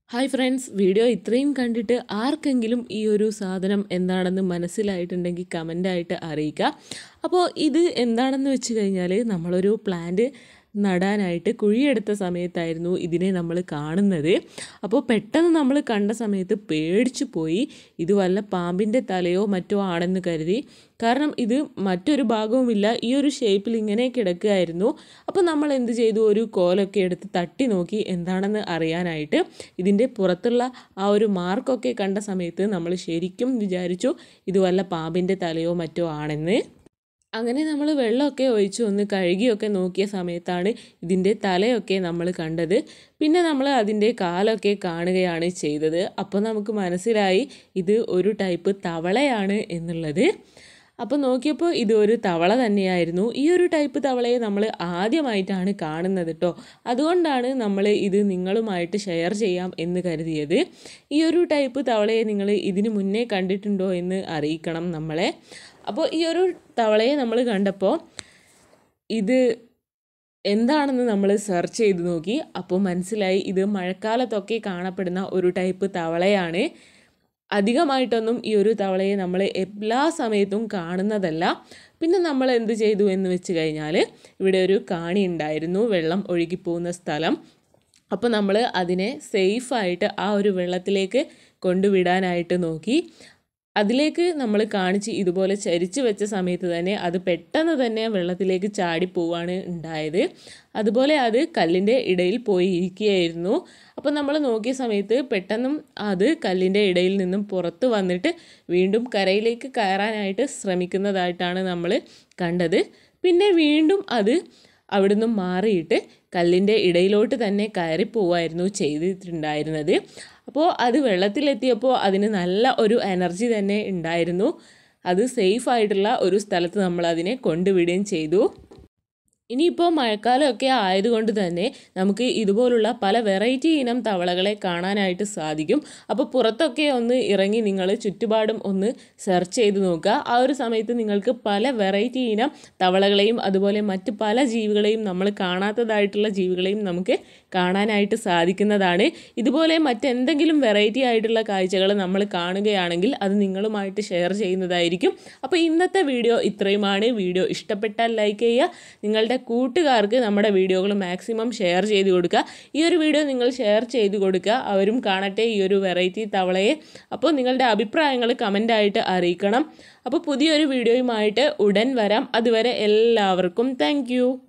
hi friends video ഇത്രയും കണ്ടിട്ട് ആർക്കെങ്കിലും ഈ ഒരു സാധനം എന്താണെന്ന് മനസ്സിലായിട്ടുണ്ടെങ്കിൽ കമൻ്റായിട്ട് അറിയിക്കുക അപ്പോൾ ഇത് എന്താണെന്ന് വെച്ച് കഴിഞ്ഞാൽ നമ്മളൊരു പ്ലാന്റ് നടാനായിട്ട് കുഴിയെടുത്ത സമയത്തായിരുന്നു ഇതിനെ നമ്മൾ കാണുന്നത് അപ്പോൾ പെട്ടെന്ന് നമ്മൾ കണ്ട സമയത്ത് പേടിച്ചു പോയി ഇത് വല്ല പാമ്പിൻ്റെ തലയോ മറ്റോ ആണെന്ന് കരുതി കാരണം ഇത് മറ്റൊരു ഭാഗവുമില്ല ഈ ഒരു ഷേപ്പിൽ ഇങ്ങനെ കിടക്കുകയായിരുന്നു അപ്പോൾ നമ്മൾ എന്ത് ചെയ്തു ഒരു കോലൊക്കെ എടുത്ത് തട്ടി നോക്കി എന്താണെന്ന് അറിയാനായിട്ട് ഇതിൻ്റെ പുറത്തുള്ള ആ ഒരു മാർക്കൊക്കെ കണ്ട സമയത്ത് നമ്മൾ ശരിക്കും വിചാരിച്ചു ഇത് വല്ല പാമ്പിൻ്റെ തലയോ മറ്റോ ആണെന്ന് അങ്ങനെ നമ്മൾ വെള്ളമൊക്കെ ഒഴിച്ച് ഒന്ന് കഴുകിയൊക്കെ നോക്കിയ സമയത്താണ് ഇതിൻ്റെ തലയൊക്കെ നമ്മൾ കണ്ടത് പിന്നെ നമ്മൾ അതിൻ്റെ കാലൊക്കെ കാണുകയാണ് ചെയ്തത് അപ്പോൾ നമുക്ക് മനസ്സിലായി ഇത് ഒരു ടൈപ്പ് തവളയാണ് എന്നുള്ളത് അപ്പോൾ നോക്കിയപ്പോൾ ഇത് ഒരു തവള തന്നെയായിരുന്നു ഈ ഒരു ടൈപ്പ് തവളയെ നമ്മൾ ആദ്യമായിട്ടാണ് കാണുന്നത് കേട്ടോ അതുകൊണ്ടാണ് നമ്മൾ ഇത് നിങ്ങളുമായിട്ട് ഷെയർ ചെയ്യാം എന്ന് കരുതിയത് ഈ ഒരു ടൈപ്പ് തവളയെ നിങ്ങൾ ഇതിന് മുന്നേ കണ്ടിട്ടുണ്ടോ എന്ന് അറിയിക്കണം നമ്മളെ അപ്പോൾ ഈ ഒരു തവളയെ നമ്മൾ കണ്ടപ്പോൾ ഇത് എന്താണെന്ന് നമ്മൾ സെർച്ച് ചെയ്ത് നോക്കി അപ്പോൾ മനസ്സിലായി ഇത് മഴക്കാലത്തൊക്കെ കാണപ്പെടുന്ന ഒരു ടൈപ്പ് തവളയാണ് അധികമായിട്ടൊന്നും ഈ ഒരു തവളയെ നമ്മൾ എല്ലാ സമയത്തും കാണുന്നതല്ല പിന്നെ നമ്മൾ എന്ത് ചെയ്തു എന്ന് വെച്ച് കഴിഞ്ഞാൽ ഇവിടെ ഒരു കാണി ഉണ്ടായിരുന്നു വെള്ളം ഒഴുകിപ്പോകുന്ന സ്ഥലം അപ്പോൾ നമ്മൾ അതിനെ സേഫായിട്ട് ആ ഒരു വെള്ളത്തിലേക്ക് കൊണ്ടുവിടാനായിട്ട് നോക്കി അതിലേക്ക് നമ്മൾ കാണിച്ച് ഇതുപോലെ ചരിച്ച് വെച്ച സമയത്ത് തന്നെ അത് പെട്ടെന്ന് തന്നെ വെള്ളത്തിലേക്ക് ചാടിപ്പോവാണ് ഉണ്ടായത് അതുപോലെ അത് കല്ലിൻ്റെ ഇടയിൽ പോയി ഇരിക്കുകയായിരുന്നു അപ്പോൾ നമ്മൾ നോക്കിയ സമയത്ത് പെട്ടെന്നും അത് കല്ലിൻ്റെ ഇടയിൽ നിന്നും പുറത്ത് വന്നിട്ട് വീണ്ടും കരയിലേക്ക് കയറാനായിട്ട് ശ്രമിക്കുന്നതായിട്ടാണ് നമ്മൾ കണ്ടത് പിന്നെ വീണ്ടും അത് അവിടുന്ന് മാറിയിട്ട് കല്ലിൻ്റെ ഇടയിലോട്ട് തന്നെ കയറി പോവായിരുന്നു ചെയ്തിട്ടുണ്ടായിരുന്നത് അപ്പോൾ അത് വെള്ളത്തിലെത്തിയപ്പോൾ അതിന് നല്ല ഒരു എനർജി തന്നെ ഉണ്ടായിരുന്നു അത് സേഫ് ആയിട്ടുള്ള ഒരു സ്ഥലത്ത് നമ്മൾ അതിനെ കൊണ്ടുവിടുകയും ചെയ്തു ഇനിയിപ്പോൾ മഴക്കാലമൊക്കെ ആയതുകൊണ്ട് തന്നെ നമുക്ക് ഇതുപോലുള്ള പല വെറൈറ്റി ഇനം തവളകളെ കാണാനായിട്ട് സാധിക്കും അപ്പോൾ പുറത്തൊക്കെ ഒന്ന് ഇറങ്ങി നിങ്ങൾ ചുറ്റുപാടും ഒന്ന് സെർച്ച് ചെയ്ത് നോക്കുക ആ ഒരു സമയത്ത് നിങ്ങൾക്ക് പല വെറൈറ്റി ഇനം തവളകളെയും അതുപോലെ മറ്റ് പല ജീവികളെയും നമ്മൾ കാണാത്തതായിട്ടുള്ള ജീവികളെയും നമുക്ക് കാണാനായിട്ട് സാധിക്കുന്നതാണ് ഇതുപോലെ മറ്റെന്തെങ്കിലും വെറൈറ്റി ആയിട്ടുള്ള കാഴ്ചകൾ നമ്മൾ കാണുകയാണെങ്കിൽ അത് നിങ്ങളുമായിട്ട് ഷെയർ ചെയ്യുന്നതായിരിക്കും അപ്പോൾ ഇന്നത്തെ വീഡിയോ ഇത്രയുമാണ് വീഡിയോ ഇഷ്ടപ്പെട്ടാൽ ലൈക്ക് ചെയ്യുക നിങ്ങളുടെ കൂട്ടുകാർക്ക് നമ്മുടെ വീഡിയോകൾ മാക്സിമം ഷെയർ ചെയ്ത് കൊടുക്കുക ഈ ഒരു വീഡിയോ നിങ്ങൾ ഷെയർ ചെയ്ത് കൊടുക്കുക അവരും കാണട്ടെ ഈ ഒരു വെറൈറ്റി തവളയെ അപ്പോൾ നിങ്ങളുടെ അഭിപ്രായങ്ങൾ കമൻ്റായിട്ട് അറിയിക്കണം അപ്പോൾ പുതിയൊരു വീഡിയോയുമായിട്ട് ഉടൻ വരാം അതുവരെ എല്ലാവർക്കും താങ്ക്